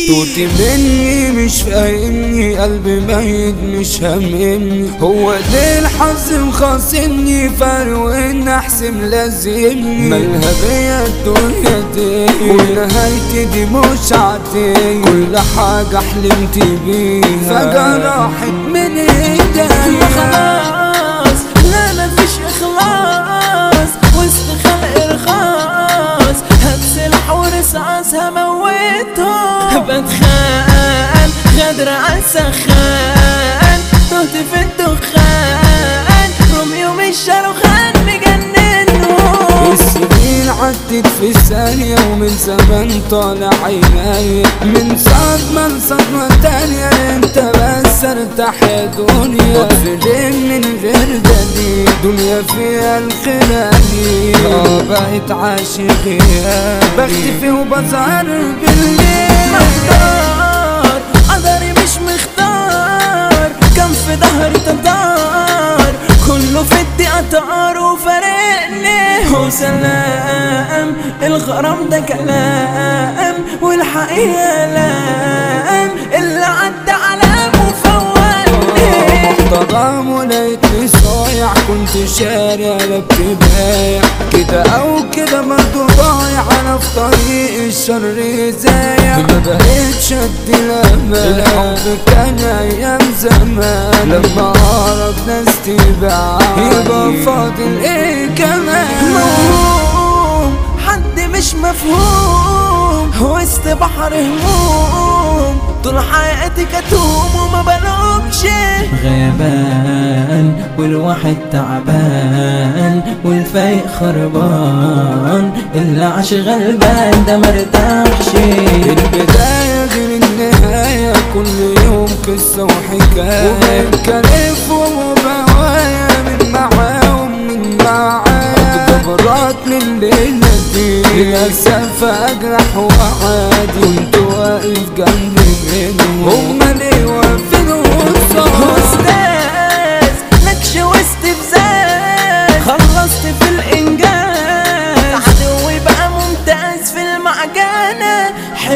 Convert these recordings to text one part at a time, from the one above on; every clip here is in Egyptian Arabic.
توتي مني مش فاهمني قلبي ميت مش هممني هو ليه الحظ مخاصمني فرق وان احسن لازمني مالها بيا الدنيا دي ونهايتي دي مش عادية كل حاجة حلمت بيها فجأة راحت من ايديا خلاص لا مفيش اخلاص وسط خلق رخاص هتسلح ورصاص هموتهم بتخان غدر عالسخان تهت في الدخان روميو مش شاروخان مجننهم السنين عدت في ثانية ومن زمان طالع عيني من صدمة لصدمة تانية انت بس ارتاح يا دنيا وقفلين من غير دليل دنيا فيها الخلالي اه بقيت عاشق غيابي بختفي وبظهر بالليل مختار قدري مش مختار كان في ظهري تدار كله في الدقيقة طار وفارقني وسلام الغرام ده كلام والحقيقة لام اللي عدى علام وفوقني طغام ولقيتني صايع كنت شارع لبت بايع كده او كده برضه ضايع انا في طريق الشر زايع ما بقيتش ادي الامان الحب كان ايام زمان لما اقرب ناس تباع يبقى فاضل ايه كمان موهوم حد مش مفهوم وسط بحر هموم طول حياتي كتوم وما بلومش غيبان والواحد تعبان والفايق خربان اللي عاش غلبان ده مرتاحش البداية غير النهاية كل يوم قصة وحكاية وبنكلف وبوايا من معاهم من معايا جبرات لليلة دي للأسف أجرح وعادي كنت واقف جنبي منهم هما ليه واقفين قصاد أستاذ نكش واستفزاز خلصت في الإنجاز عدوي بقى ممتاز في المعجنة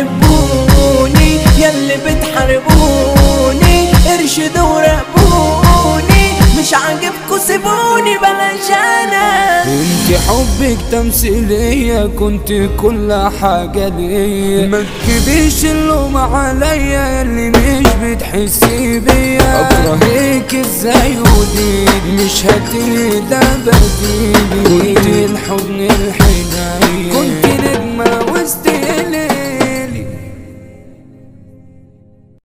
حبوني يلي بتحاربوني ارشدوا وراقبوني مش عاجبكوا سيبوني بلاش انا انت حبك تمثيلية كنت كل حاجة ليا ما تجيبيش اللوم عليا اللي مش بتحسي بيا اكرهك ازاي وديد مش هتلاقي ده بديلي كنت الحضن الحنين كنت